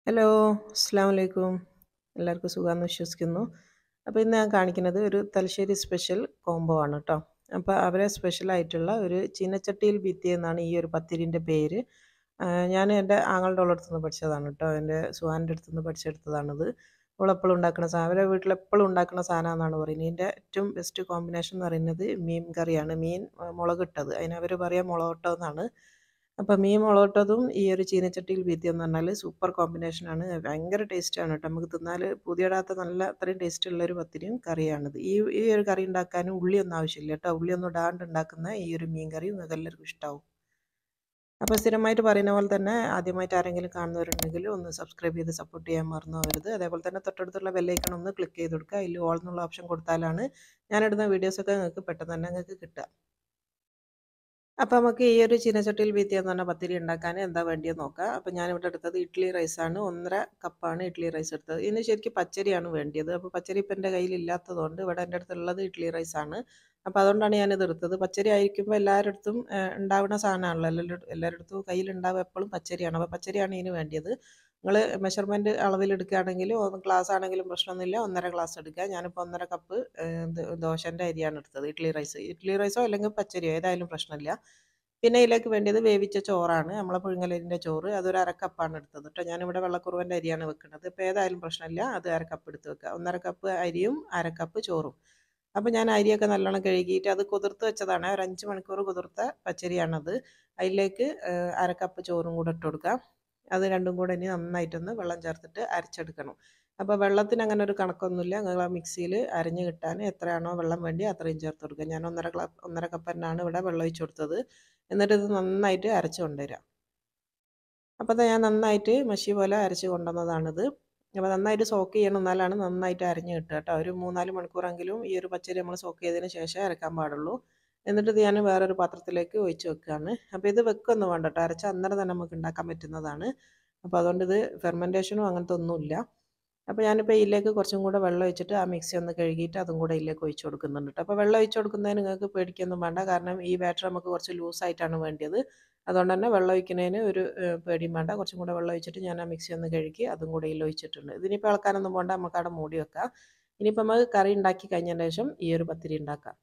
hello അസ്സാം വലൈക്കും എല്ലാവർക്കും സുഖമാണെന്ന് വിശ്വസിക്കുന്നു അപ്പോൾ ഇന്ന് ഞാൻ കാണിക്കുന്നത് ഒരു തലശ്ശേരി സ്പെഷ്യൽ കോംബോ ആണ് കേട്ടോ അപ്പോൾ അവരെ സ്പെഷ്യലായിട്ടുള്ള ഒരു ചീനച്ചട്ടിയിൽ ഭിത്തി എന്നാണ് ഈ ഒരു പത്തിരിൻ്റെ പേര് ആ, ഞാൻ എൻ്റെ ആങ്ങളുടെ അടുത്ത് നിന്ന് പഠിച്ചതാണ് കേട്ടോ എൻ്റെ സുഹാൻ്റെ അടുത്ത് നിന്ന് പഠിച്ചെടുത്തതാണിത് അവളെപ്പോഴും ഉണ്ടാക്കുന്ന സാധനം അവരെ വീട്ടിലെപ്പോഴും ഉണ്ടാക്കുന്ന സാധനമെന്നാണ് പറയുന്നത് ഇതിൻ്റെ ഏറ്റവും ബെസ്റ്റ് കോമ്പിനേഷൻ എന്ന് പറയുന്നത് മീൻ കറിയാണ് മീൻ ആ, മുളകിട്ടത് അതിന് അവർ പറയാം മുളകട്ടോ എന്നാണ് അപ്പോൾ മീൻ മുളകിട്ടതും ഈ ഒരു ചീനച്ചട്ടിയിൽ വീത്തി എന്ന് പറഞ്ഞാൽ സൂപ്പർ കോമ്പിനേഷനാണ് ഭയങ്കര ടേസ്റ്റാണ് കേട്ടോ നമുക്ക് തിന്നാൽ പുതിയടാത്ത നല്ല അത്രയും ടേസ്റ്റ് ഉള്ള ഒരു പത്തിരിയും കറിയാണിത് ഈ ഈ ഒരു കറി ഉണ്ടാക്കാനും ഉള്ളിയൊന്നും ആവശ്യമില്ല കേട്ടോ ഉള്ളിയൊന്നും ഇടാണ്ട് ഉണ്ടാക്കുന്ന ഈ ഒരു മീൻ കറി നിങ്ങൾക്ക് എല്ലാവർക്കും ഇഷ്ടമാവും അപ്പോൾ സ്ഥിരമായിട്ട് പറയുന്ന പോലെ തന്നെ ആദ്യമായിട്ട് ആരെങ്കിലും കാണുന്നവരുണ്ടെങ്കിൽ ഒന്ന് സബ്സ്ക്രൈബ് ചെയ്ത് സപ്പോർട്ട് ചെയ്യാൻ മറന്നു പോകരുത് അതേപോലെ തന്നെ തൊട്ടടുത്തുള്ള ബെല്ലൈക്കൺ ഒന്ന് ക്ലിക്ക് ചെയ്ത് കൊടുക്കുക അതിൽ ഓൾ എന്നുള്ള ഓപ്ഷൻ കൊടുത്താലാണ് ഞാനിടുന്ന വീഡിയോസൊക്കെ നിങ്ങൾക്ക് പെട്ടെന്ന് തന്നെ നിങ്ങൾക്ക് കിട്ടുക അപ്പോൾ നമുക്ക് ഈ ഒരു ചീനച്ചട്ടിയിൽ വീത്തി എന്ന് പറഞ്ഞ പത്തിരി ഉണ്ടാക്കാൻ എന്താ വേണ്ടിയെന്ന് നോക്കാം അപ്പോൾ ഞാനിവിടെ എടുത്തത് ഇഡ്ഡലി റൈസാണ് ഒന്നര കപ്പാണ് ഇഡ്ഡലി റൈസ് എടുത്തത് ഇതിന് ശരിക്കും പച്ചരിയാണ് വേണ്ടിയത് അപ്പോൾ പച്ചരി ഇപ്പം എൻ്റെ കയ്യിൽ ഇല്ലാത്തതുകൊണ്ട് ഇവിടെ എൻ്റെ അടുത്തുള്ളത് ഇഡ്ഡലി റൈസാണ് അപ്പോൾ അതുകൊണ്ടാണ് ഞാനിത് എടുത്തത് പച്ചരി ആയിരിക്കുമ്പോൾ എല്ലാവരുടെ അടുത്തും ഉണ്ടാവുന്ന സാധനമാണല്ലോ എല്ലാവരുടെ എല്ലാവരുടെ അടുത്തും കയ്യിലുണ്ടാവുക എപ്പോഴും പച്ചരിയാണ് അപ്പോൾ പച്ചരിയാണ് ഇതിന് വേണ്ടിയത് നിങ്ങൾ മെഷർമെൻറ്റ് അളവിൽ എടുക്കുകയാണെങ്കിൽ ഗ്ലാസ് ആണെങ്കിലും പ്രശ്നമൊന്നുമില്ല ഒന്നര ഗ്ലാസ് എടുക്കുക ഞാനിപ്പോൾ ഒന്നര കപ്പ് ദോശൻ്റെ അരിയാണ് എടുത്തത് ഇഡ്ഡലി റൈസ് ഇഡ്ഡലി റൈസോ അല്ലെങ്കിൽ പച്ചരിയോ ഏതായാലും പ്രശ്നമില്ല പിന്നെ ഇതിലേക്ക് വേണ്ടിയത് വേവിച്ച ചോറാണ് നമ്മളെ പുഴുങ്ങലരിൻ്റെ ചോറ് അതൊരു അരക്കപ്പാണ് എടുത്തത് കേട്ടോ ഞാനിവിടെ വെള്ളക്കുറുവൻ്റെ അരിയാണ് വെക്കുന്നത് ഇപ്പോൾ ഏതായാലും പ്രശ്നമില്ല അത് അരക്കപ്പ് എടുത്ത് വെക്കുക ഒന്നര കപ്പ് അരിയും അരക്കപ്പ് ചോറും അപ്പോൾ ഞാൻ അരിയൊക്കെ നല്ലോണം കഴുകിയിട്ട് അത് കുതിർത്ത് വെച്ചതാണ് ഒരു അഞ്ച് മണിക്കൂർ കുതിർത്ത പച്ചരിയാണത് അതിലേക്ക് അരക്കപ്പ് ചോറും കൂടെ ഇട്ട് കൊടുക്കുക അത് രണ്ടും കൂടെ ഇനി നന്നായിട്ടൊന്ന് വെള്ളം ചേർത്തിട്ട് അരച്ചെടുക്കണം അപ്പോൾ വെള്ളത്തിന് അങ്ങനെ ഒരു കണക്കൊന്നുമില്ല നിങ്ങൾ ആ മിക്സിയിൽ അരഞ്ഞ് കിട്ടാൻ എത്രയാണോ വെള്ളം വേണ്ടി അത്രയും ചേർത്ത് കൊടുക്കുക ഞാൻ ഒന്നര ഗ്ലാ ഒന്നര കപ്പ് തന്നെയാണ് ഇവിടെ വെള്ളം ഒഴിച്ച് കൊടുത്തത് എന്നിട്ട് ഇത് നന്നായിട്ട് അരച്ച് കൊണ്ടുവരിക അപ്പോൾ ഞാൻ നന്നായിട്ട് മഷി പോലെ അരച്ച് കൊണ്ടുവന്നതാണിത് അപ്പോൾ നന്നായിട്ട് സോക്ക് ചെയ്യണം എന്നാലാണ് നന്നായിട്ട് അരഞ്ഞ് കിട്ടുക കേട്ടോ ഒരു മൂന്നാല് മണിക്കൂറെങ്കിലും ഈ ഒരു പച്ചരി നമ്മൾ സോക്ക് ചെയ്തതിന് ശേഷം അരക്കാൻ പാടുള്ളൂ എന്നിട്ട് ഇത് ഞാൻ വേറൊരു പാത്രത്തിലേക്ക് ഒഴിച്ച് വെക്കുകയാണ് അപ്പോൾ ഇത് വെക്കൊന്നും വേണ്ട കേട്ടോ അരച്ച അന്നേരം തന്നെ നമുക്ക് ഉണ്ടാക്കാൻ പറ്റുന്നതാണ് അപ്പോൾ അതുകൊണ്ട് ഇത് ഫെർമെൻറ്റേഷനും അങ്ങനത്തെ ഒന്നുമില്ല അപ്പോൾ ഞാനിപ്പോൾ ഇതിലേക്ക് കുറച്ചും കൂടെ വെള്ളം ഒഴിച്ചിട്ട് ആ മിക്സി ഒന്ന് കഴുകിയിട്ട് അതും കൂടെ ഇതിലേക്ക് ഒഴിച്ച് കൊടുക്കുന്നുണ്ട് കേട്ടോ അപ്പോൾ വെള്ളം ഒഴിച്ച് കൊടുക്കുന്നതിന് നിങ്ങൾക്ക് പേടിക്കൊന്നും വേണ്ട കാരണം ഈ ബാറ്റർ നമുക്ക് കുറച്ച് ലൂസായിട്ടാണ് വേണ്ടിയത് അതുകൊണ്ട് തന്നെ വെള്ളം ഒഴിക്കുന്നതിന് ഒരു പേടിയും വേണ്ട കുറച്ചും കൂടെ വെള്ളം ഒഴിച്ചിട്ട് ഞാൻ ആ മിക്സി ഒന്ന് കഴുകി അതും കൂടെ ഇതിൽ ഒഴിച്ചിട്ടുണ്ട് ഇതിനിപ്പോൾ ഇളക്കാനൊന്നും പോകണ്ട നമുക്ക് അവിടെ മൂടി വെക്കാം ഇനിയിപ്പോൾ നമുക്ക് കറി ഉണ്ടാക്കി കഴിഞ്ഞതിന് ശേഷം ഈ ഒരു പത്തിരി ഉണ്ടാക്കാം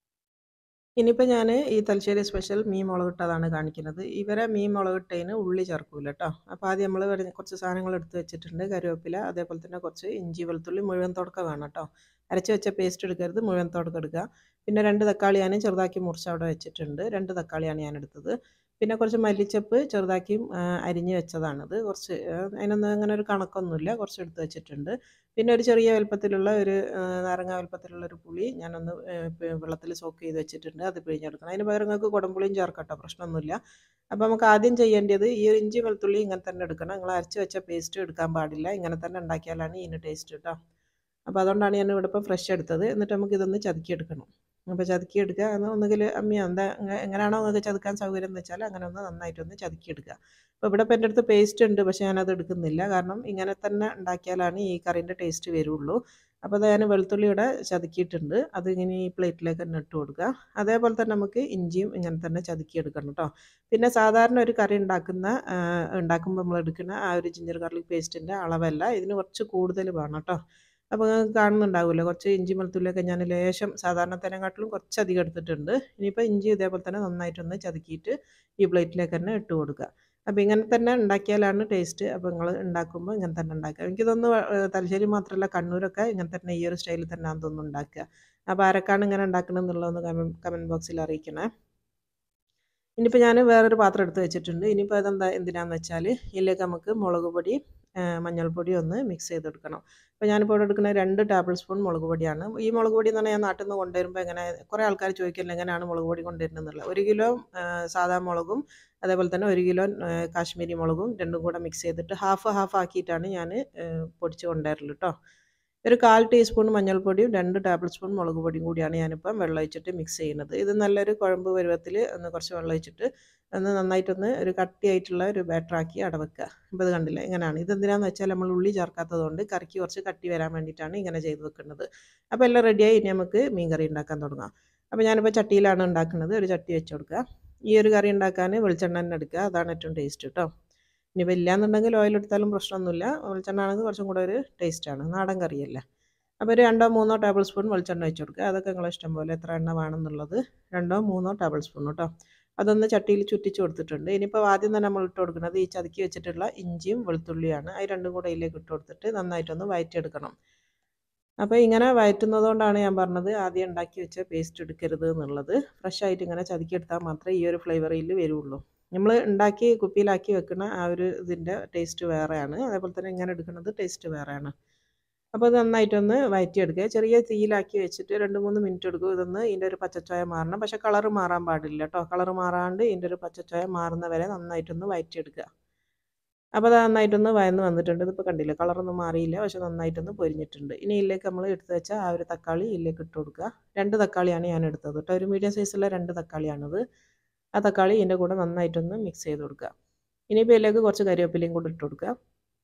ഇനിയിപ്പോൾ ഞാൻ ഈ തലശ്ശേരി സ്പെഷ്യൽ മീൻ മുളകിട്ടതാണ് കാണിക്കുന്നത് ഇവരെ മീൻ മുളകിട്ടതിന് ഉള്ളി ചേർക്കൂല കേട്ടോ അപ്പോൾ ആദ്യം നമ്മൾ കുറച്ച് സാധനങ്ങൾ എടുത്ത് വെച്ചിട്ടുണ്ട് കറിവേപ്പില അതേപോലെ തന്നെ കുറച്ച് ഇഞ്ചി വെളുത്തുള്ളി മുഴുവൻ തുടക്ക വേണം കേട്ടോ അരച്ച് വെച്ച പേസ്റ്റ് എടുക്കരുത് മുഴുവൻ തുടക്കം എടുക്കുക പിന്നെ രണ്ട് തക്കാളി ഞാൻ ചെറുതാക്കി മുറിച്ച് അവിടെ വെച്ചിട്ടുണ്ട് രണ്ട് തക്കാളിയാണ് ഞാൻ എടുത്തത് പിന്നെ കുറച്ച് മല്ലിച്ചപ്പ് ചെറുതാക്കി അരിഞ്ഞ് വെച്ചതാണിത് കുറച്ച് അതിനൊന്നും അങ്ങനെ ഒരു കണക്കൊന്നുമില്ല കുറച്ച് എടുത്ത് വെച്ചിട്ടുണ്ട് പിന്നെ ഒരു ചെറിയ വലുപ്പത്തിലുള്ള ഒരു നാരങ്ങ വലുപ്പത്തിലുള്ള ഒരു പുളി ഞാനൊന്ന് വെള്ളത്തിൽ സോക്ക് ചെയ്ത് വെച്ചിട്ടുണ്ട് അത് പിഴിഞ്ഞെടുക്കണം അതിന് പകരം നിങ്ങൾക്ക് കുടംപുളിയും ചേർക്കട്ടോ പ്രശ്നമൊന്നുമില്ല അപ്പോൾ നമുക്ക് ആദ്യം ചെയ്യേണ്ടത് ഈ ഒരു ഇഞ്ചി വെളുത്തുള്ളി ഇങ്ങനെ തന്നെ എടുക്കണം നിങ്ങൾ അരച്ച് വെച്ച പേസ്റ്റ് എടുക്കാൻ പാടില്ല ഇങ്ങനെ തന്നെ ഉണ്ടാക്കിയാലാണ് ഇതിന് ടേസ്റ്റ് കേട്ടോ അപ്പോൾ അതുകൊണ്ടാണ് ഞാൻ ഇവിടെ ഇപ്പോൾ ഫ്രഷ് എടുത്തത് എന്നിട്ട് നമുക്ക് ഇതൊന്ന് ചതുക്കിയെടുക്കണം അപ്പോൾ ചതുക്കിയെടുക്കുക അത് ഒന്നുകിൽ അമ്മിയോ എന്താ എങ്ങനെയാണോ നിങ്ങൾക്ക് ചതുക്കാൻ സൗകര്യം എന്ന് വെച്ചാൽ അങ്ങനെ ഒന്ന് നന്നായിട്ടൊന്ന് ചതുക്കിയെടുക്കുക അപ്പോൾ ഇവിടെ ഇപ്പോൾ എൻ്റെ അടുത്ത് പേസ്റ്റ് ഉണ്ട് പക്ഷേ ഞാനത് എടുക്കുന്നില്ല കാരണം ഇങ്ങനെ തന്നെ ഉണ്ടാക്കിയാലാണ് ഈ കറീൻ്റെ ടേസ്റ്റ് വരുള്ളൂ അപ്പോൾ അത് ഞാൻ വെളുത്തുള്ളി ഇവിടെ ചതുക്കിയിട്ടുണ്ട് അത് ഇങ്ങനെ ഈ പ്ലേറ്റിലേക്ക് തന്നെ ഇട്ട് കൊടുക്കുക അതേപോലെ തന്നെ നമുക്ക് ഇഞ്ചിയും ഇങ്ങനെ തന്നെ ചതുക്കിയെടുക്കണം കേട്ടോ പിന്നെ സാധാരണ ഒരു കറി ഉണ്ടാക്കുന്ന ഉണ്ടാക്കുമ്പോൾ നമ്മൾ എടുക്കുന്ന ആ ഒരു ജിഞ്ചർ ഗാർലിക് പേസ്റ്റിൻ്റെ അളവല്ല ഇതിന് കുറച്ച് കൂടുതൽ വേണം കേട്ടോ അപ്പോൾ നിങ്ങൾക്ക് കാണുന്നുണ്ടാവില്ല കുറച്ച് ഇഞ്ചി വെളുത്തുള്ളിയൊക്കെ ഞാൻ ലേശം സാധാരണത്തേനെക്കാട്ടിലും കുറച്ച് അധികം എടുത്തിട്ടുണ്ട് ഇനിയിപ്പോൾ ഇഞ്ചി ഇതേപോലെ തന്നെ നന്നായിട്ടൊന്ന് ചതുക്കിയിട്ട് ഈ പ്ലേറ്റിലേക്ക് തന്നെ ഇട്ട് കൊടുക്കുക അപ്പോൾ ഇങ്ങനെ തന്നെ ഉണ്ടാക്കിയാലാണ് ടേസ്റ്റ് അപ്പോൾ നിങ്ങൾ ഉണ്ടാക്കുമ്പോൾ ഇങ്ങനെ തന്നെ ഉണ്ടാക്കുക എനിക്ക് തോന്നുന്നു തലശ്ശേരി മാത്രമല്ല കണ്ണൂരൊക്കെ ഇങ്ങനെ തന്നെ ഈ ഒരു സ്റ്റൈലിൽ തന്നെ ആണ് തോന്നുന്നു ഉണ്ടാക്കുക അപ്പോൾ ആരൊക്കെയാണ് ഇങ്ങനെ ഉണ്ടാക്കണമെന്നുള്ളതൊന്ന് കമൻ കമൻറ്റ് ബോക്സിൽ അറിയിക്കണേ ഇനിയിപ്പോൾ ഞാൻ വേറൊരു പാത്രം എടുത്ത് വെച്ചിട്ടുണ്ട് ഇനിയിപ്പോൾ അതെന്താ എന്തിനാന്ന് വെച്ചാൽ ഇതിലേക്ക് നമുക്ക് മുളക് പൊടി മഞ്ഞൾപ്പൊടി ഒന്ന് മിക്സ് ചെയ്തെടുക്കണം അപ്പോൾ ഞാനിപ്പോൾ ഇവിടെ എടുക്കുന്ന രണ്ട് ടേബിൾ സ്പൂൺ മുളക് പൊടിയാണ് ഈ മുളക് പൊടി എന്ന് പറഞ്ഞാൽ ഞാൻ നാട്ടിൽ നിന്ന് കൊണ്ടുവരുമ്പോൾ എങ്ങനെ കുറേ ആൾക്കാർ ചോദിക്കില്ല എങ്ങനെയാണ് മുളക് പൊടി കൊണ്ടുവരുന്നത് ഒരു കിലോ സാധാ മുളകും അതേപോലെ തന്നെ ഒരു കിലോ കാശ്മീരി മുളകും രണ്ടും കൂടെ മിക്സ് ചെയ്തിട്ട് ഹാഫ് ഹാഫ് ആക്കിയിട്ടാണ് ഞാൻ പൊടിച്ച് കൊണ്ടുവരല് കേട്ടോ ഒരു കാൽ ടീസ്പൂൺ മഞ്ഞൾപ്പൊടിയും രണ്ട് ടേബിൾ സ്പൂൺ മുളക് പൊടിയും കൂടിയാണ് ഞാനിപ്പം വെള്ളം ഒഴിച്ചിട്ട് മിക്സ് ചെയ്യുന്നത് ഇത് നല്ലൊരു കുഴമ്പ് പരുവത്തിൽ ഒന്ന് കുറച്ച് വെള്ളം ഒഴിച്ചിട്ട് ഒന്ന് നന്നായിട്ടൊന്ന് ഒരു കട്ടിയായിട്ടുള്ള ഒരു ബാറ്ററാക്കി അടവെക്കുക അപ്പോൾ ഇത് കണ്ടില്ല ഇങ്ങനെയാണ് ഇതെന്തിനാന്ന് വെച്ചാൽ നമ്മൾ ഉള്ളി ചേർക്കാത്തതുകൊണ്ട് കറിക്ക് കുറച്ച് കട്ടി വരാൻ വേണ്ടിയിട്ടാണ് ഇങ്ങനെ ചെയ്ത് വെക്കുന്നത് അപ്പോൾ എല്ലാം റെഡിയായി ഇനി നമുക്ക് മീൻ കറി ഉണ്ടാക്കാൻ തുടങ്ങാം അപ്പോൾ ഞാനിപ്പോൾ ചട്ടിയിലാണ് ഉണ്ടാക്കുന്നത് ഒരു ചട്ടി വെച്ച് കൊടുക്കുക ഈ ഒരു കറി ഉണ്ടാക്കാൻ വെളിച്ചെണ്ണ തന്നെ എടുക്കുക അതാണ് ഏറ്റവും ടേസ്റ്റ് കേട്ടോ ഇനിയിപ്പോൾ ഇല്ലയെന്നുണ്ടെങ്കിൽ ഓയിൽ എടുത്താലും പ്രശ്നമൊന്നുമില്ല വെളിച്ചെണ്ണ ആണെങ്കിൽ കുറച്ചും കൂടെ ഒരു ടേസ്റ്റാണ് നാടൻ കറിയല്ലേ അപ്പോൾ ഒരു രണ്ടോ മൂന്നോ ടേബിൾ സ്പൂൺ വെളിച്ചെണ്ണ ഒഴിച്ച് കൊടുക്കുക അതൊക്കെ നിങ്ങളെ ഇഷ്ടം പോലെ എത്ര എണ്ണ വേണമെന്നുള്ളത് രണ്ടോ മൂന്നോ ടേബിൾ സ്പൂൺ കേട്ടോ അതൊന്ന് ചട്ടിയിൽ ചുറ്റിച്ച് കൊടുത്തിട്ടുണ്ട് ഇനിയിപ്പോൾ ആദ്യം തന്നെ നമ്മൾ ഇട്ട് കൊടുക്കുന്നത് ഈ ചതുക്കി വെച്ചിട്ടുള്ള ഇഞ്ചിയും വെളുത്തുള്ളിയാണ് അത് രണ്ടും കൂടെ ഇതിലേക്ക് ഇട്ട് കൊടുത്തിട്ട് നന്നായിട്ടൊന്ന് വഴറ്റിയെടുക്കണം അപ്പോൾ ഇങ്ങനെ വയറ്റുന്നതുകൊണ്ടാണ് ഞാൻ പറഞ്ഞത് ആദ്യം ഉണ്ടാക്കി വെച്ച പേസ്റ്റ് എടുക്കരുത് എന്നുള്ളത് ഫ്രഷ് ആയിട്ട് ഇങ്ങനെ ചതുക്കിയെടുത്താൽ മാത്രമേ ഈ ഒരു ഫ്ലേവറിൽ വരുള്ളൂ നമ്മൾ ഉണ്ടാക്കി കുപ്പിയിലാക്കി വെക്കുന്ന ആ ഒരു ഇതിൻ്റെ ടേസ്റ്റ് വേറെയാണ് അതേപോലെ തന്നെ ഇങ്ങനെ എടുക്കുന്നത് ടേസ്റ്റ് വേറെയാണ് അപ്പോൾ ഇത് നന്നായിട്ടൊന്ന് വയറ്റിയെടുക്കുക ചെറിയ തീയിലാക്കി വെച്ചിട്ട് രണ്ട് മൂന്ന് മിനിറ്റ് എടുക്കും ഇതൊന്ന് ഇതിൻ്റെ ഒരു പച്ചച്ചോയ മാറണം പക്ഷേ കളറ് മാറാൻ പാടില്ല കേട്ടോ കളറ് മാറാണ്ട് ഇതിൻ്റെ ഒരു പച്ചച്ചോയ മാറുന്ന വരെ നന്നായിട്ടൊന്ന് വയറ്റിയെടുക്കുക അപ്പോൾ അത് നന്നായിട്ടൊന്ന് വയന്ന് വന്നിട്ടുണ്ട് ഇതിപ്പോൾ കണ്ടില്ലേ കളറൊന്നും മാറിയില്ല പക്ഷെ നന്നായിട്ടൊന്ന് പൊരിഞ്ഞിട്ടുണ്ട് ഇനി ഇതിലേക്ക് നമ്മൾ എടുത്ത് വെച്ച ആ ഒരു തക്കാളി ഇതിലേക്ക് ഇട്ട് കൊടുക്കുക രണ്ട് തക്കാളിയാണ് ഞാൻ എടുത്തത് കേട്ടോ ഒരു മീഡിയം സൈസുള്ള രണ്ട് തക്കാളിയാണിത് ആ തക്കാളി ഇതിൻ്റെ കൂടെ നന്നായിട്ടൊന്ന് മിക്സ് ചെയ്ത് കൊടുക്കുക ഇനിയിപ്പോൾ ഇതിലേക്ക് കുറച്ച് കരിവേപ്പിലയും കൂടെ ഇട്ട് കൊടുക്കുക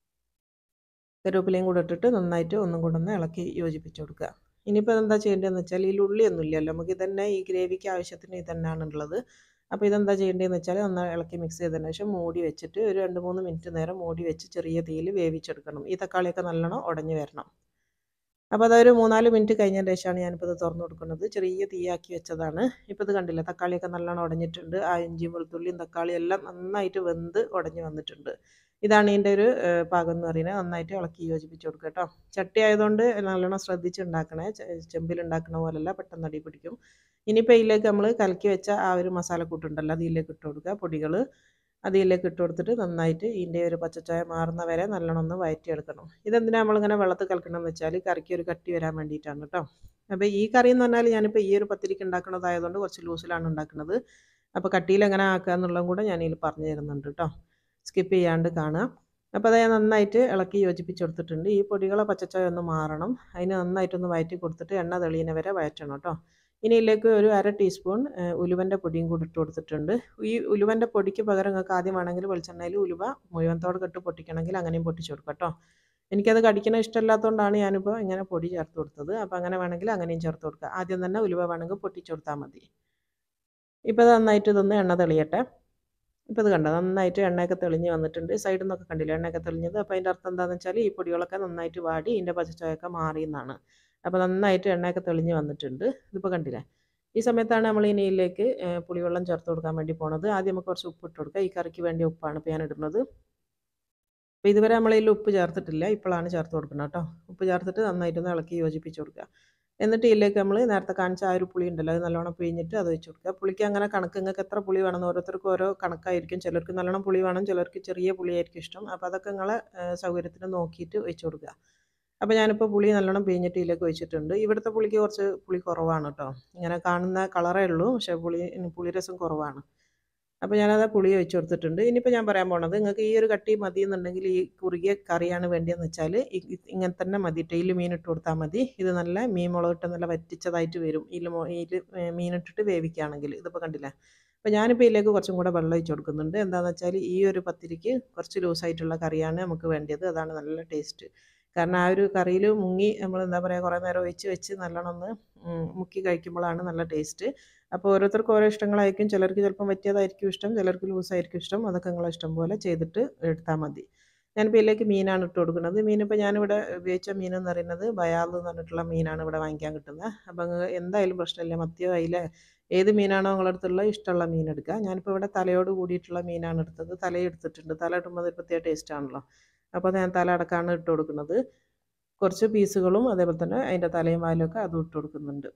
കരുവേപ്പിലയും കൂടെ ഇട്ടിട്ട് നന്നായിട്ട് ഒന്നും കൂടെ ഒന്ന് ഇളക്കി യോജിപ്പിച്ച് കൊടുക്കുക ഇനിയിപ്പോൾ എന്താ ചെയ്യേണ്ടതെന്ന് വെച്ചാൽ ഈ ഉള്ളിയൊന്നും ഇല്ലല്ലോ നമുക്ക് ഇതന്നെ ഈ ഗ്രേവിക്ക് ആവശ്യത്തിന് ഇതന്നെയാണ് ഉള്ളത് അപ്പോൾ ഇതെന്താ ചെയ്യേണ്ടതെന്ന് വെച്ചാൽ ഒന്ന് ഇളക്കി മിക്സ് ചെയ്തതിന് ശേഷം മൂടി വെച്ചിട്ട് ഒരു രണ്ട് മൂന്ന് മിനിറ്റ് നേരം മൂടി വെച്ച് ചെറിയ തീയിൽ വേവിച്ചെടുക്കണം ഈ തക്കാളിയൊക്കെ നല്ലോണം ഉടഞ്ഞു വരണം അപ്പോൾ അതൊരു മൂന്നാല് മിനിറ്റ് കഴിഞ്ഞതിന് ശേഷമാണ് ഞാനിപ്പോൾ ഇത് തുറന്നു കൊടുക്കുന്നത് ചെറിയ തീയാക്കി വെച്ചതാണ് ഇപ്പോൾ ഇത് കണ്ടില്ല തക്കാളിയൊക്കെ നല്ലോണം ഉടഞ്ഞിട്ടുണ്ട് ആ ഇഞ്ചിയും വെളുത്തുള്ളിയും തക്കാളിയും എല്ലാം നന്നായിട്ട് വെന്ത് ഉടഞ്ഞു വന്നിട്ടുണ്ട് ഇതാണ് ഇതിൻ്റെ ഒരു പാകം എന്ന് പറയുന്നത് നന്നായിട്ട് ഇളക്കി യോജിപ്പിച്ച് കൊടുക്കുക കേട്ടോ ചട്ടി ആയതുകൊണ്ട് നല്ലോണം ശ്രദ്ധിച്ച് ഉണ്ടാക്കണേ ചെമ്പിൽ ഉണ്ടാക്കുന്ന പോലെയല്ല പെട്ടെന്ന് അടി പിടിക്കും ഇനിയിപ്പോൾ ഇതിലേക്ക് നമ്മൾ കലക്കി വെച്ച ആ ഒരു മസാലക്കൂട്ടുണ്ടല്ലോ അതിലേക്ക് ഇട്ട് കൊടുക്കുക പൊടികൾ അതിലേക്ക് ഇട്ട് കൊടുത്തിട്ട് നന്നായിട്ട് ഇതിൻ്റെ ഒരു പച്ചച്ചായ മാറുന്ന വരെ നല്ലോണം ഒന്ന് വയറ്റിയെടുക്കണം ഇതെന്തിനാണ് നമ്മളിങ്ങനെ വെള്ളത്തിൽ കലക്കണമെന്ന് വെച്ചാൽ ഈ കറിക്ക് ഒരു കട്ടി വരാൻ വേണ്ടിയിട്ടാണ് കേട്ടോ അപ്പോൾ ഈ കറി എന്ന് പറഞ്ഞാൽ ഞാനിപ്പോൾ ഈ ഒരു പത്തിരിക്ക് ഉണ്ടാക്കുന്നതായതുകൊണ്ട് കുറച്ച് ലൂസിലാണ് ഉണ്ടാക്കുന്നത് അപ്പോൾ കട്ടിയിൽ എങ്ങനെ ആക്കുക എന്നുള്ളതും കൂടെ ഞാൻ ഇതിൽ പറഞ്ഞു തരുന്നുണ്ട് കേട്ടോ സ്കിപ്പ് ചെയ്യാണ്ട് കാണുക അപ്പോൾ അത് ഞാൻ നന്നായിട്ട് ഇളക്കി യോജിപ്പിച്ച് കൊടുത്തിട്ടുണ്ട് ഈ പൊടികളെ പച്ചച്ചായ ഒന്ന് മാറണം അതിന് നന്നായിട്ടൊന്ന് വയറ്റി കൊടുത്തിട്ട് എണ്ണ തെളിയുന്ന വരെ വയറ്റണം കേട്ടോ ഇനി ഇതിലേക്ക് ഒരു അര ടീസ്പൂൺ ഉലുവൻ്റെ പൊടിയും കൂടി ഇട്ട് കൊടുത്തിട്ടുണ്ട് ഈ ഉലുവൻ്റെ പൊടിക്ക് പകരം നിങ്ങൾക്ക് ആദ്യം വേണമെങ്കിൽ വെളിച്ചെണ്ണയിൽ ഉലുവ മുഴുവനത്തോടെ കെട്ട് പൊട്ടിക്കണമെങ്കിൽ അങ്ങനെയും പൊട്ടിച്ച് കൊടുക്കാം കേട്ടോ എനിക്കത് കടിക്കണ ഇഷ്ടമില്ലാത്തതുകൊണ്ടാണ് ഞാനിപ്പോൾ ഇങ്ങനെ പൊടി ചേർത്ത് കൊടുത്തത് അപ്പോൾ അങ്ങനെ വേണമെങ്കിൽ അങ്ങനെയും ചേർത്ത് കൊടുക്കുക ആദ്യം തന്നെ ഉലുവ വേണമെങ്കിൽ പൊട്ടിച്ച് കൊടുത്താൽ മതി ഇപ്പോൾ ഇത് നന്നായിട്ട് ഇതൊന്ന് എണ്ണ തെളിയട്ടെ ഇപ്പോൾ ഇത് കണ്ടോ നന്നായിട്ട് എണ്ണയൊക്കെ തെളിഞ്ഞ് വന്നിട്ടുണ്ട് സൈഡിൽ നിന്നൊക്കെ കണ്ടില്ല എണ്ണയൊക്കെ തെളിഞ്ഞത് അപ്പോൾ അതിൻ്റെ അർത്ഥം എന്താണെന്ന് വെച്ചാൽ ഈ പൊടികളൊക്കെ നന്നായിട്ട് വാടി ഇതിൻ്റെ പച്ചച്ചോയൊക്കെ മാറിയെന്നാണ് അപ്പോൾ നന്നായിട്ട് എണ്ണയൊക്കെ തെളിഞ്ഞ് വന്നിട്ടുണ്ട് ഇതിപ്പോൾ കണ്ടില്ലേ ഈ സമയത്താണ് നമ്മൾ ഇനി ഇതിലേക്ക് പുളിവെള്ളം ചേർത്ത് കൊടുക്കാൻ വേണ്ടി പോണത് ആദ്യം നമുക്ക് കുറച്ച് ഉപ്പ് ഇട്ട് കൊടുക്കുക ഈ കറിക്ക് വേണ്ടി ഉപ്പാണ് ഇപ്പോൾ ഞാൻ ഇടുന്നത് അപ്പോൾ ഇതുവരെ നമ്മൾ ഇതിൽ ഉപ്പ് ചേർത്തിട്ടില്ല ഇപ്പോഴാണ് ചേർത്ത് കൊടുക്കുന്നത് കേട്ടോ ഉപ്പ് ചേർത്തിട്ട് നന്നായിട്ടൊന്ന് ഇളക്കി യോജിപ്പിച്ച് കൊടുക്കുക എന്നിട്ട് ഇതിലേക്ക് നമ്മൾ നേരത്തെ കാണിച്ച ആ ഒരു പുളി ഉണ്ടല്ലോ അത് നല്ലോണം പിഴിഞ്ഞിട്ട് അത് വെച്ച് കൊടുക്കുക പുളിക്ക് അങ്ങനെ കണക്ക് നിങ്ങൾക്ക് എത്ര പുളി വേണമെന്ന് ഓരോരുത്തർക്കും ഓരോ കണക്കായിരിക്കും ചിലർക്ക് നല്ലോണം പുളി വേണം ചിലർക്ക് ചെറിയ പുളിയായിരിക്കും ഇഷ്ടം അപ്പോൾ അതൊക്കെ നിങ്ങളെ സൗകര്യത്തിന് നോക്കിയിട്ട് വെച്ച് കൊടുക്കുക അപ്പോൾ ഞാനിപ്പോൾ പുളി നല്ലോണം പിഴിഞ്ഞിട്ട് ഇതിലേക്ക് ഒഴിച്ചിട്ടുണ്ട് ഇവിടുത്തെ പുളിക്ക് കുറച്ച് പുളി കുറവാണ് കേട്ടോ ഇങ്ങനെ കാണുന്ന കളറേ ഉള്ളൂ പക്ഷേ പുളി പുളിരസം കുറവാണ് അപ്പോൾ ഞാനത് പുളി ഒഴിച്ച് കൊടുത്തിട്ടുണ്ട് ഇനിയിപ്പോൾ ഞാൻ പറയാൻ പോണത് നിങ്ങൾക്ക് ഈ ഒരു കട്ടി മതി എന്നുണ്ടെങ്കിൽ ഈ കുറുകിയ കറിയാണ് വേണ്ടിയെന്ന് വെച്ചാൽ ഇങ്ങനെ തന്നെ മതി ടൈല് മീൻ ഇട്ട് കൊടുത്താൽ മതി ഇത് നല്ല മീൻ മുളകിട്ട് നല്ല വറ്റിച്ചതായിട്ട് വരും ഇതിൽ ഇതിൽ മീനിട്ടിട്ട് വേവിക്കുകയാണെങ്കിൽ ഇതിപ്പോൾ കണ്ടില്ലേ അപ്പോൾ ഞാനിപ്പോൾ ഇതിലേക്ക് കുറച്ചും കൂടെ വെള്ളം ഒഴിച്ച് കൊടുക്കുന്നുണ്ട് എന്താണെന്ന് വെച്ചാൽ ഈ ഒരു പത്തിരിക്ക് കുറച്ച് ലൂസായിട്ടുള്ള കറിയാണ് നമുക്ക് വേണ്ടത് അതാണ് നല്ല ടേസ്റ്റ് കാരണം ആ ഒരു കറിയിൽ മുങ്ങി നമ്മൾ എന്താ പറയുക കുറേ നേരം ഒഴിച്ച് വെച്ച് നല്ലോണം ഒന്ന് മുക്കി കഴിക്കുമ്പോഴാണ് നല്ല ടേസ്റ്റ് അപ്പോൾ ഓരോരുത്തർക്കും ഓരോ ഇഷ്ടങ്ങളായിരിക്കും ചിലർക്ക് ചിലപ്പം പറ്റിയതായിരിക്കും ഇഷ്ടം ചിലർക്ക് ലൂസായിരിക്കും ഇഷ്ടം അതൊക്കെ നിങ്ങളെ ഇഷ്ടം പോലെ ചെയ്തിട്ട് എടുത്താൽ മതി ഞാനിപ്പോൾ ഇതിലേക്ക് മീനാണ് ഇട്ട് കൊടുക്കുന്നത് മീനിപ്പോൾ ഞാനിവിടെ ഉപയോഗിച്ച മീൻ എന്ന് പറയുന്നത് ബയാൽ എന്ന് പറഞ്ഞിട്ടുള്ള മീനാണ് ഇവിടെ വാങ്ങിക്കാൻ കിട്ടുന്നത് അപ്പോൾ നിങ്ങൾക്ക് എന്തായാലും പ്രശ്നമില്ല മത്തിയോ അയില ഏത് മീനാണോ നിങ്ങളുടെ അടുത്തുള്ള ഇഷ്ടമുള്ള മീൻ എടുക്കുക ഞാനിപ്പോൾ ഇവിടെ തലയോട് കൂടിയിട്ടുള്ള മീനാണ് എടുത്തത് തലയെടുത്തിട്ടുണ്ട് തല ഇടുമ്പോൾ ഒരു പ്രത്യേക ടേസ്റ്റ് ആണല്ലോ അപ്പോൾ ഞാൻ തല അടക്കാണ് ഇട്ട് കൊടുക്കുന്നത് കുറച്ച് പീസുകളും അതേപോലെ തന്നെ അതിൻ്റെ തലയും വാലും ഒക്കെ അതും ഇട്ട് കൊടുക്കുന്നുണ്ട്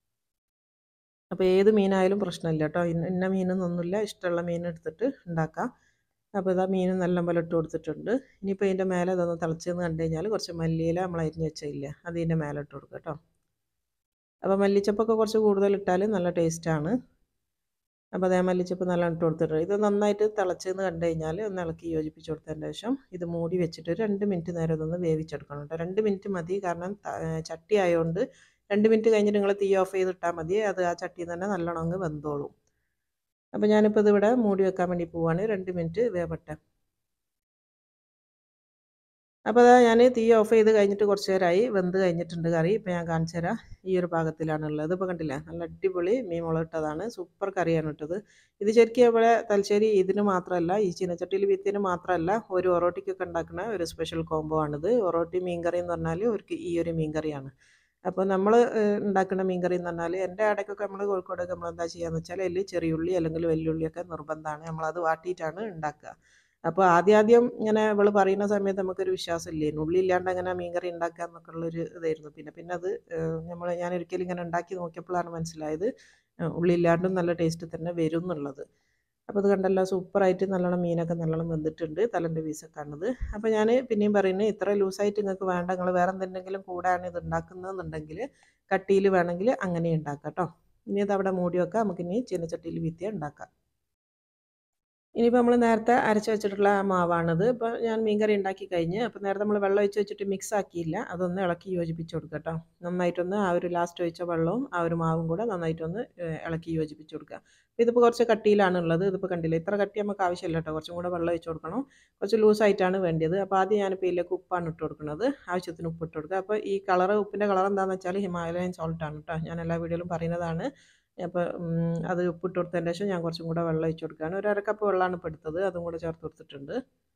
അപ്പോൾ ഏത് മീനായാലും പ്രശ്നമില്ല കേട്ടോ ഇന്ന മീനൊന്നുമില്ല ഇഷ്ടമുള്ള മീൻ എടുത്തിട്ട് ഉണ്ടാക്കാം അപ്പോൾ ഇതാ മീൻ നല്ല പോലെ ഇട്ട് കൊടുത്തിട്ടുണ്ട് ഇനിയിപ്പോൾ ഇതിൻ്റെ മേലെ ഇതൊന്ന് തിളച്ചെന്ന് കണ്ടു കഴിഞ്ഞാൽ കുറച്ച് മല്ലിയില നമ്മൾ അരിഞ്ഞ് വെച്ചില്ല അത് ഇതിൻ്റെ മേലെ ഇട്ട് കൊടുക്കുക കേട്ടോ അപ്പോൾ മല്ലിച്ചപ്പൊക്കെ കുറച്ച് കൂടുതൽ ഇട്ടാൽ നല്ല ടേസ്റ്റാണ് അപ്പോൾ അതേ മല്ലിച്ചപ്പ് നല്ല ഇട്ട് കൊടുത്തിട്ട് ഇത് നന്നായിട്ട് തിളച്ചെന്ന് കണ്ടു കഴിഞ്ഞാൽ ഒന്ന് ഇളക്കി യോജിപ്പിച്ച് കൊടുത്തതിന് ശേഷം ഇത് മൂടി വെച്ചിട്ട് ഒരു രണ്ട് മിനിറ്റ് നേരം ഇതൊന്ന് വേവിച്ചെടുക്കണം കേട്ടോ രണ്ട് മിനിറ്റ് മതി കാരണം ചട്ടി ആയതുകൊണ്ട് രണ്ട് മിനിറ്റ് കഴിഞ്ഞിട്ട് നിങ്ങൾ തീ ഓഫ് ചെയ്തിട്ടാൽ മതി അത് ആ ചട്ടിയിൽ തന്നെ നല്ലോണം അങ്ങ് വെന്തോളും അപ്പോൾ ഞാനിപ്പോൾ ഇതിവിടെ മൂടി വെക്കാൻ വേണ്ടി പോവാണ് രണ്ട് മിനിറ്റ് വേവട്ടെ അപ്പോൾ അതാ ഞാൻ തീ ഓഫ് ചെയ്ത് കഴിഞ്ഞിട്ട് കുറച്ച് നേരമായി വെന്ത് കഴിഞ്ഞിട്ടുണ്ട് കറി ഇപ്പോൾ ഞാൻ കാണിച്ചു തരാം ഈ ഒരു പാകത്തിലാണുള്ളത് ഇപ്പോൾ കണ്ടില്ലേ നല്ല അടിപൊളി മീൻ മുളകിട്ടതാണ് സൂപ്പർ കറിയാണ് ഇട്ടത് ഇത് ശരിക്കും ഇവിടെ തലശ്ശേരി ഇതിന് മാത്രമല്ല ഈ ചീനച്ചട്ടിയിൽ വിത്തിന് മാത്രമല്ല ഒരു ഒറോട്ടിക്കൊക്കെ ഉണ്ടാക്കുന്ന ഒരു സ്പെഷ്യൽ കോംബോ ആണിത് ഒറോട്ടി മീൻകറി എന്ന് പറഞ്ഞാൽ ഒരു ഈ ഒരു മീൻകറിയാണ് അപ്പോൾ നമ്മൾ ഉണ്ടാക്കുന്ന മീൻകറി എന്ന് പറഞ്ഞാൽ എൻ്റെ അടയ്ക്കൊക്കെ നമ്മൾ കോഴിക്കോടൊക്കെ നമ്മൾ എന്താ ചെയ്യുകയെന്ന് വെച്ചാൽ അതിൽ ചെറിയുള്ളി അല്ലെങ്കിൽ വെല്ലുള്ളിയൊക്കെ നിർബന്ധമാണ് നമ്മളത് വാട്ടിയിട്ടാണ് ഉണ്ടാക്കുക അപ്പോൾ ആദ്യം ആദ്യം ഇങ്ങനെ ഇവൾ പറയുന്ന സമയത്ത് നമുക്കൊരു വിശ്വാസം ഇല്ലേനു ഉള്ളി ഇല്ലാണ്ട് അങ്ങനെ മീൻകറി ഉണ്ടാക്കുക എന്നൊക്കെ ഉള്ളൊരു ഇതായിരുന്നു പിന്നെ പിന്നെ അത് നമ്മൾ ഞാൻ ഒരിക്കലും ഇങ്ങനെ ഉണ്ടാക്കി നോക്കിയപ്പോഴാണ് മനസ്സിലായത് ഉള്ളി ഇല്ലാണ്ടും നല്ല ടേസ്റ്റ് തന്നെ വരും എന്നുള്ളത് അപ്പോൾ അത് കണ്ടല്ലോ സൂപ്പറായിട്ട് നല്ലോണം മീനൊക്കെ നല്ലോണം വെന്തിട്ടുണ്ട് തലൻ്റെ പീസൊക്കെ ആണത് അപ്പോൾ ഞാൻ പിന്നെയും പറയുന്നത് ഇത്ര ലൂസായിട്ട് നിങ്ങൾക്ക് വേണ്ട നിങ്ങൾ വേറെ എന്തെങ്കിലും കൂടെയാണ് ഇത് ഉണ്ടാക്കുന്നതെന്നുണ്ടെങ്കിൽ കട്ടിയിൽ വേണമെങ്കിൽ അങ്ങനെ ഉണ്ടാക്കാം കേട്ടോ ഇനി അത് അവിടെ മൂടി വെക്കാം നമുക്കിനി ചീനച്ചട്ടിയിൽ വിത്തിയ ഉണ്ടാക്കാം ഇനിയിപ്പോൾ നമ്മൾ നേരത്തെ അരച്ച് വെച്ചിട്ടുള്ള ആ മാവാണിത് ഇപ്പോൾ ഞാൻ മീൻകറി ഉണ്ടാക്കി കഴിഞ്ഞ് അപ്പോൾ നേരത്തെ നമ്മൾ വെള്ളം ഒഴിച്ച് വെച്ചിട്ട് മിക്സ് ആക്കിയില്ല അതൊന്ന് ഇളക്കി യോജിപ്പിച്ച് കൊടുക്കുക കേട്ടോ നന്നായിട്ടൊന്ന് ആ ഒരു ലാസ്റ്റ് ഒഴിച്ച വെള്ളവും ആ ഒരു മാവും കൂടെ നന്നായിട്ടൊന്ന് ഇളക്കി യോജിപ്പിച്ച് കൊടുക്കുക ഇതിപ്പോൾ കുറച്ച് കട്ടിയിലാണ് ഉള്ളത് ഇതിപ്പോൾ കണ്ടില്ല ഇത്ര കട്ടി നമുക്ക് ആവശ്യമില്ല കേട്ടോ കുറച്ചും കൂടെ വെള്ളം ഒഴിച്ച് കൊടുക്കണം കുറച്ച് ലൂസായിട്ടാണ് വേണ്ടത് അപ്പോൾ ആദ്യം ഞാനിപ്പോൾ ഇതിലേക്ക് ഉപ്പാണ് ഇട്ട് കൊടുക്കുന്നത് ആവശ്യത്തിന് ഉപ്പ് ഇട്ട് കൊടുക്കുക അപ്പോൾ ഈ കളറ് ഉപ്പിൻ്റെ കളർ എന്താണെന്ന് വെച്ചാൽ ഹിമാലയൻ സോൾട്ടാണ് കേട്ടോ ഞാൻ എല്ലാ വീഡിയോയിലും പറയുന്നതാണ് അപ്പോൾ അത് ഉപ്പിട്ട് കൊടുത്തതിന് ശേഷം ഞാൻ കുറച്ചും കൂടെ വെള്ളം ഒഴിച്ച് കൊടുക്കുകയാണ് ഒരു അരക്കപ്പ് വെള്ളമാണ് ഇപ്പോൾ എടുത്തത് അതും കൂടെ ചേർത്ത് കൊടുത്തിട്ടുണ്ട്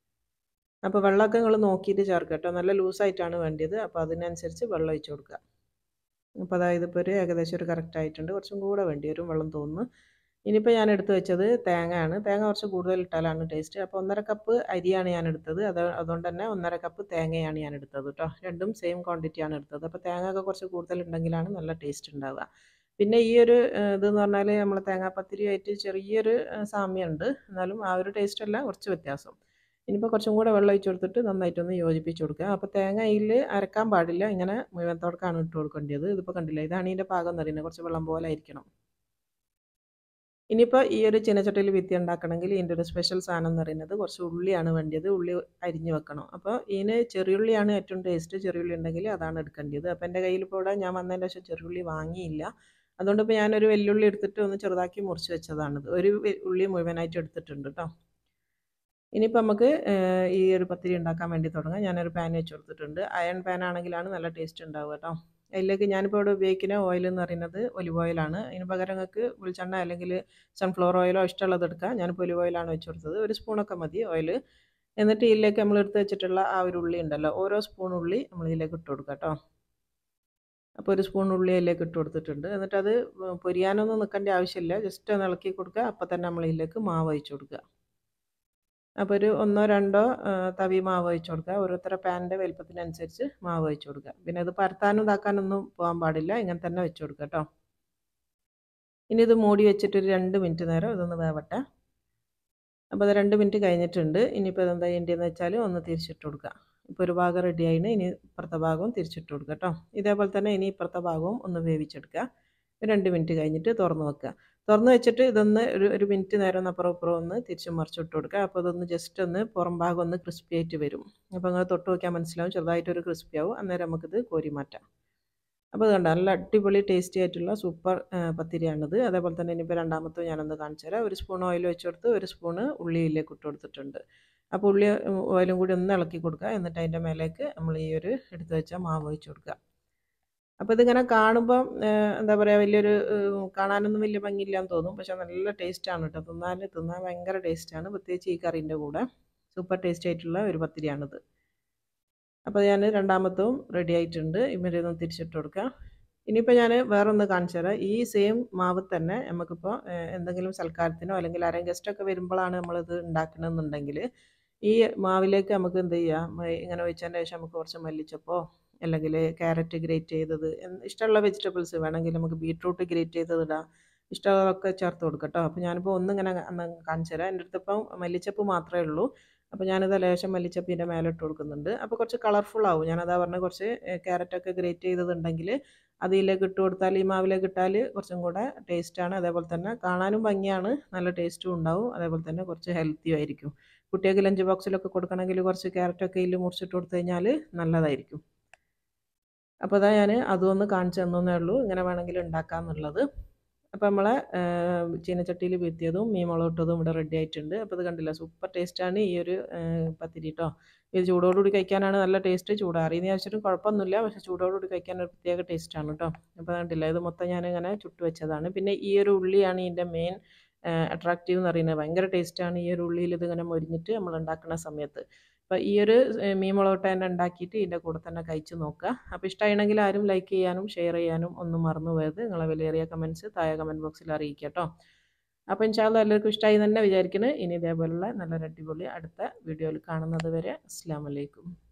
അപ്പോൾ വെള്ളമൊക്കെ നിങ്ങൾ നോക്കിയിട്ട് ചേർക്കുക കേട്ടോ നല്ല ലൂസായിട്ടാണ് വേണ്ടത് അപ്പോൾ അതിനനുസരിച്ച് വെള്ളം ഒഴിച്ച് കൊടുക്കുക അപ്പോൾ അതായത് ഇപ്പോൾ ഒരു ഏകദേശം ഒരു കറക്റ്റ് ആയിട്ടുണ്ട് കുറച്ചും കൂടെ വേണ്ടി വരും വെള്ളം തോന്നുന്നു ഇനിയിപ്പോൾ ഞാൻ എടുത്ത് വെച്ചത് തേങ്ങയാണ് തേങ്ങ കുറച്ച് കൂടുതൽ ഇട്ടാലാണ് ടേസ്റ്റ് അപ്പോൾ ഒന്നര കപ്പ് അരിയാണ് ഞാൻ എടുത്തത് അത് അതുകൊണ്ട് തന്നെ ഒന്നര കപ്പ് തേങ്ങയാണ് ഞാൻ എടുത്തത് കേട്ടോ രണ്ടും സെയിം ക്വാണ്ടിറ്റിയാണ് എടുത്തത് അപ്പോൾ തേങ്ങ ഒക്കെ കുറച്ച് കൂടുതൽ ഉണ്ടെങ്കിലാണ് നല്ല ടേസ്റ്റ് ഉണ്ടാവുക പിന്നെ ഈ ഒരു ഇതെന്ന് പറഞ്ഞാൽ നമ്മൾ തേങ്ങാപ്പത്തിരിയായിട്ട് ചെറിയൊരു സാമ്യമുണ്ട് എന്നാലും ആ ഒരു ടേസ്റ്റ് അല്ല കുറച്ച് വ്യത്യാസം ഇനിയിപ്പോൾ കുറച്ചും കൂടെ വെള്ളം ഒഴിച്ച് കൊടുത്തിട്ട് നന്നായിട്ടൊന്ന് യോജിപ്പിച്ച് കൊടുക്കുക അപ്പോൾ തേങ്ങ ഇതിൽ അരക്കാൻ പാടില്ല ഇങ്ങനെ മുഴുവത്തോടക്കാണ് ഇട്ട് കൊടുക്കേണ്ടത് ഇതിപ്പോൾ കണ്ടില്ല ഇതാണ് ഇതിൻ്റെ പാകം എന്ന് പറയുന്നത് കുറച്ച് വെള്ളം പോലെ ആയിരിക്കണം ഇനിയിപ്പോൾ ഈ ഒരു ചീനച്ചട്ടിയിൽ വിത്തി ഉണ്ടാക്കണമെങ്കിൽ ഇതിൻ്റെ ഒരു സ്പെഷ്യൽ സാധനം എന്ന് പറയുന്നത് കുറച്ച് ഉള്ളിയാണ് വേണ്ടത് ഉള്ളി അരിഞ്ഞ് വെക്കണം അപ്പോൾ ഇതിന് ചെറിയുള്ളിയാണ് ഏറ്റവും ടേസ്റ്റ് ചെറിയുള്ളി ഉണ്ടെങ്കിൽ അതാണ് എടുക്കേണ്ടത് അപ്പോൾ എൻ്റെ കയ്യിൽ ഇപ്പോൾ ഇവിടെ ഞാൻ വന്നതിൻ്റെ ശേഷം ചെറിയുള്ളി വാങ്ങിയില്ല അതുകൊണ്ട് ഇപ്പോൾ ഞാനൊരു വെല്ലുള്ളി എടുത്തിട്ട് ഒന്ന് ചെറുതാക്കി മുറിച്ച് വെച്ചതാണിത് ഒരു ഉള്ളി മുഴുവനായിട്ട് എടുത്തിട്ടുണ്ട് കേട്ടോ ഇനിയിപ്പോൾ നമുക്ക് ഈ ഒരു പത്തിരി ഉണ്ടാക്കാൻ വേണ്ടി തുടങ്ങാം ഞാനൊരു പാൻ വെച്ച് കൊടുത്തിട്ടുണ്ട് അയൺ പാൻ ആണെങ്കിലാണ് നല്ല ടേസ്റ്റ് ഉണ്ടാവുക കേട്ടോ അതിലേക്ക് ഞാനിപ്പോൾ ഇവിടെ ഉപയോഗിക്കുന്ന ഓയിൽ എന്ന് പറയുന്നത് ഒലിവ് ഓയിലാണ് അതിന് പകരം നിങ്ങൾക്ക് വെളിച്ചെണ്ണ അല്ലെങ്കിൽ സൺഫ്ലവർ ഓയിലോ ഇഷ്ടമുള്ളത് എടുക്കാം ഞാനിപ്പോൾ ഒലിവ് ഓയിലാണ് വെച്ച് കൊടുത്തത് ഒരു സ്പൂണൊക്കെ മതി ഓയിൽ എന്നിട്ട് ഇതിലേക്ക് നമ്മൾ എടുത്ത് വെച്ചിട്ടുള്ള ആ ഒരു ഉള്ളി ഉണ്ടല്ലോ ഓരോ സ്പൂൺ ഉള്ളി നമ്മൾ ഇതിലേക്ക് ഇട്ട് കൊടുക്കാം കേട്ടോ അപ്പോൾ ഒരു സ്പൂൺ ഉള്ളി അതിലേക്ക് ഇട്ട് കൊടുത്തിട്ടുണ്ട് എന്നിട്ട് അത് പൊരിയാനൊന്നും നിൽക്കേണ്ട ആവശ്യമില്ല ജസ്റ്റ് ഒന്ന് ഇളക്കി കൊടുക്കുക അപ്പോൾ തന്നെ നമ്മൾ ഇതിലേക്ക് മാവ് ഒഴിച്ച് കൊടുക്കുക അപ്പോൾ ഒരു ഒന്നോ രണ്ടോ തവി മാവ് ഒഴിച്ച് കൊടുക്കുക ഓരോരുത്തരുടെ പാനിൻ്റെ വലുപ്പത്തിനനുസരിച്ച് മാവ് ഒഴിച്ച് കൊടുക്കുക പിന്നെ ഇത് പരത്താനും ഇതാക്കാനൊന്നും പോകാൻ പാടില്ല ഇങ്ങനെ തന്നെ വെച്ച് കൊടുക്കുക കേട്ടോ ഇനി ഇത് മൂടി വെച്ചിട്ട് ഒരു രണ്ട് മിനിറ്റ് നേരം ഇതൊന്ന് വേവട്ടെ അപ്പോൾ അത് രണ്ട് മിനിറ്റ് കഴിഞ്ഞിട്ടുണ്ട് ഇനിയിപ്പോൾ ഇതെന്താ ചെയ്യേണ്ടതെന്ന് വെച്ചാൽ ഒന്ന് തിരിച്ചിട്ട് കൊടുക്കുക ഇപ്പോൾ ഒരു ഭാഗം റെഡി ആയിന് ഇനി ഇപ്പുറത്തെ ഭാഗവും തിരിച്ചിട്ട് കൊടുക്കുക കേട്ടോ ഇതേപോലെ തന്നെ ഇനി ഇപ്പുറത്തെ ഭാഗവും ഒന്ന് വേവിച്ചെടുക്കുക രണ്ട് മിനിറ്റ് കഴിഞ്ഞിട്ട് തുറന്ന് വെക്കുക തുറന്ന് വെച്ചിട്ട് ഇതൊന്ന് ഒരു ഒരു മിനിറ്റ് നേരം ഒന്ന് അപ്പുറം ഇപ്പുറം ഒന്ന് തിരിച്ച് മറിച്ചിട്ട് കൊടുക്കുക അപ്പോൾ ഇതൊന്ന് ജസ്റ്റ് ഒന്ന് പുറം ഭാഗം ഒന്ന് ക്രിസ്പി ആയിട്ട് വരും അപ്പോൾ നിങ്ങൾ തൊട്ട് നോക്കിയാൽ മനസ്സിലാവും ചെറുതായിട്ടൊരു ക്രിസ്പി ആവും അന്നേരം നമുക്കിത് കോരി മാറ്റാം അപ്പോൾ അത് കണ്ട നല്ല അടിപൊളി ടേസ്റ്റി ആയിട്ടുള്ള സൂപ്പർ പത്തിരിയാണിത് അതേപോലെ തന്നെ ഇനിയിപ്പോൾ രണ്ടാമത്തെ ഞാനൊന്ന് കാണിച്ചു തരാം ഒരു സ്പൂൺ ഓയിൽ വെച്ച് കൊടുത്ത് ഒരു സ്പൂണ് ഉള്ളിയിലേക്ക് ഇട്ട് കൊടുത്തിട്ടുണ്ട് അപ്പോൾ ഉള്ളി ഓയിലും കൂടി ഒന്ന് ഇളക്കി കൊടുക്കുക എന്നിട്ട് അതിൻ്റെ മേലേക്ക് നമ്മൾ ഈ ഒരു എടുത്ത് വെച്ച മാവ് ഒഴിച്ച് കൊടുക്കുക അപ്പോൾ ഇതിങ്ങനെ കാണുമ്പോൾ എന്താ പറയുക വലിയൊരു കാണാനൊന്നും വലിയ ഭംഗിയില്ലാന്ന് തോന്നും പക്ഷെ നല്ല ടേസ്റ്റാണ് കേട്ടോ തിന്നാൻ തിന്നാൻ ഭയങ്കര ടേസ്റ്റാണ് പ്രത്യേകിച്ച് ഈ കറീൻ്റെ കൂടെ സൂപ്പർ ടേസ്റ്റ് ആയിട്ടുള്ള ഒരു പത്തിരിയാണിത് അപ്പോൾ ഞാൻ രണ്ടാമത്തും റെഡി ആയിട്ടുണ്ട് ഇവരൊന്ന് തിരിച്ചിട്ട് കൊടുക്കാം ഇനിയിപ്പോൾ ഞാൻ വേറൊന്ന് കാണിച്ചു തരാം ഈ സെയിം മാവ് തന്നെ നമുക്കിപ്പോൾ എന്തെങ്കിലും സൽക്കാരത്തിനോ അല്ലെങ്കിൽ ആരെങ്കിലും ഗസ്റ്റൊക്കെ വരുമ്പോഴാണ് നമ്മളിത് ഉണ്ടാക്കണമെന്നുണ്ടെങ്കിൽ ഈ മാവിലേക്ക് നമുക്ക് എന്ത് ചെയ്യാം ഇങ്ങനെ ഒഴിച്ചതിന് ശേഷം നമുക്ക് കുറച്ച് മല്ലിച്ചപ്പോ അല്ലെങ്കിൽ ക്യാരറ്റ് ഗ്രേറ്റ് ചെയ്തത് ഇഷ്ടമുള്ള വെജിറ്റബിൾസ് വേണമെങ്കിൽ നമുക്ക് ബീട്രൂട്ട് ഗ്രേറ്റ് ചെയ്തത് ഇടാം ഇഷ്ടമുള്ളതൊക്കെ ചേർത്ത് കൊടുക്കാം കേട്ടോ അപ്പോൾ ഞാനിപ്പോൾ ഒന്നിങ്ങനെ അന്ന് കാണിച്ചു തരാം എൻ്റെ അടുത്തിപ്പം മല്ലിച്ചപ്പ് മാത്രമേ ഉള്ളൂ അപ്പോൾ ഞാനിത് ലേശം മല്ലിച്ചപ്പിൻ്റെ മേലെ ഇട്ട് കൊടുക്കുന്നുണ്ട് അപ്പോൾ കുറച്ച് കളർഫുൾ ആവും ഞാനതാ പറഞ്ഞ കുറച്ച് ക്യാരറ്റൊക്കെ ഗ്രേറ്റ് ചെയ്തതുണ്ടെങ്കിൽ അതിലേക്ക് ഇട്ട് കൊടുത്താൽ ഈ മാവിലേക്ക് ഇട്ടാൽ കുറച്ചും കൂടെ ടേസ്റ്റാണ് അതേപോലെ തന്നെ കാണാനും ഭംഗിയാണ് നല്ല ടേസ്റ്റും ഉണ്ടാവും അതേപോലെ തന്നെ കുറച്ച് ഹെൽത്തിയും ആയിരിക്കും കുട്ടികൾക്ക് ലഞ്ച് ബോക്സിലൊക്കെ കൊടുക്കണമെങ്കിൽ കുറച്ച് ക്യാരറ്റൊക്കെ ഇതിൽ മുറിച്ചിട്ട് കൊടുത്തു കഴിഞ്ഞാൽ നല്ലതായിരിക്കും അപ്പോൾ അതാ ഞാൻ അതും ഒന്ന് കാണിച്ചു തന്നേ ഉള്ളൂ ഇങ്ങനെ വേണമെങ്കിൽ ഉണ്ടാക്കാമെന്നുള്ളത് അപ്പോൾ നമ്മളെ ചീനച്ചട്ടിയിൽ വീത്തിയതും മീൻ മുളകിട്ടതും ഇവിടെ റെഡി ആയിട്ടുണ്ട് അപ്പോൾ ഇത് കണ്ടില്ല സൂപ്പർ ടേസ്റ്റാണ് ഈ ഒരു പത്തിരി കേട്ടോ ഇത് ചൂടോടുകൂടി കഴിക്കാനാണ് നല്ല ടേസ്റ്റ് ചൂടാറിയെന്ന് വെച്ചിട്ടും കുഴപ്പമൊന്നുമില്ല പക്ഷേ ചൂടോടുകൂടി കഴിക്കാൻ ഒരു പ്രത്യേക ടേസ്റ്റാണ് കേട്ടോ അപ്പോൾ കണ്ടില്ല ഇത് മൊത്തം ഞാനിങ്ങനെ ചുട്ട് വെച്ചതാണ് പിന്നെ ഈ ഒരു ഉള്ളിയാണ് ഇതിൻ്റെ മെയിൻ അട്രാക്റ്റീവ് എന്ന് പറയുന്നത് ഭയങ്കര ടേസ്റ്റാണ് ഈ ഒരു ഉള്ളിയിൽ ഇതിങ്ങനെ മൊരിഞ്ഞിട്ട് നമ്മൾ ഉണ്ടാക്കുന്ന സമയത്ത് അപ്പോൾ ഈ ഒരു മീൻ മുളക് തന്നെ ഉണ്ടാക്കിയിട്ട് ഇതിൻ്റെ കൂടെ തന്നെ കഴിച്ച് നോക്കുക അപ്പോൾ ഇഷ്ടമാണെങ്കിൽ ആരും ലൈക്ക് ചെയ്യാനും ഷെയർ ചെയ്യാനും ഒന്നും മറന്നു പോയത് നിങ്ങളെ വിലയേറിയ കമൻറ്റ്സ് താഴെ കമൻറ്റ് ബോക്സിൽ അറിയിക്കുക കേട്ടോ അപ്പോൾ ഇൻഷാല്ല എല്ലാവർക്കും ഇഷ്ടമായി തന്നെ വിചാരിക്കുന്നു ഇനി ഇതേപോലുള്ള നല്ലൊരു അടിപൊളി അടുത്ത വീഡിയോയിൽ കാണുന്നത് വരെ അസ്സാം വലൈക്കും